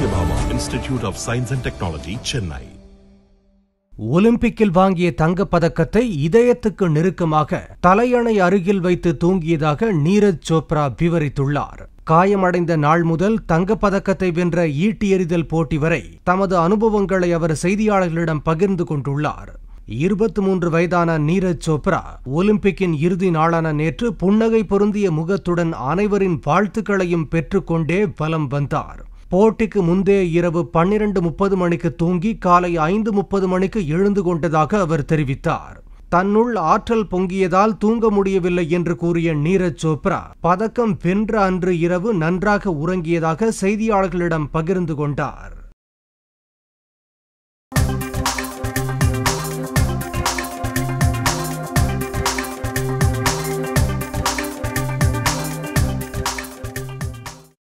Satyabhama Institute of Science and Technology, Chennai. ஒலிம்பிக்கில் வாங்கிய தங்கப் பதக்கத்தை இதயத்துக்கு நெருக்கமாக தலையணை அருகில் வைத்து தூங்கியதாக நீரஜ் சோப்ரா விவரித்துள்ளார் காயமடைந்த நாள் முதல் தங்கப் பதக்கத்தை வென்ற ஈட்டி எறிதல் போட்டி வரை தமது அனுபவங்களை அவர் செய்தியாளர்களிடம் பகிர்ந்து கொண்டுள்ளார் இருபத்தி மூன்று வயதான நீரஜ் சோப்ரா ஒலிம்பிக்கின் இறுதி நாளான நேற்று புன்னகை பொருந்திய முகத்துடன் அனைவரின் வாழ்த்துக்களையும் பெற்றுக்கொண்டே வலம் வந்தார் போட்டிக்கு முந்தைய இரவு பன்னிரண்டு முப்பது மணிக்கு தூங்கி காலை ஐந்து முப்பது மணிக்கு எழுந்து கொண்டதாக அவர் தெரிவித்தார் தன்னுள் ஆற்றல் பொங்கியதால் தூங்க முடியவில்லை என்று கூறிய நீரஜ் சோப்ரா பதக்கம் வென்ற அன்று இரவு நன்றாக உறங்கியதாக செய்தியாளர்களிடம் பகிர்ந்து கொண்டார்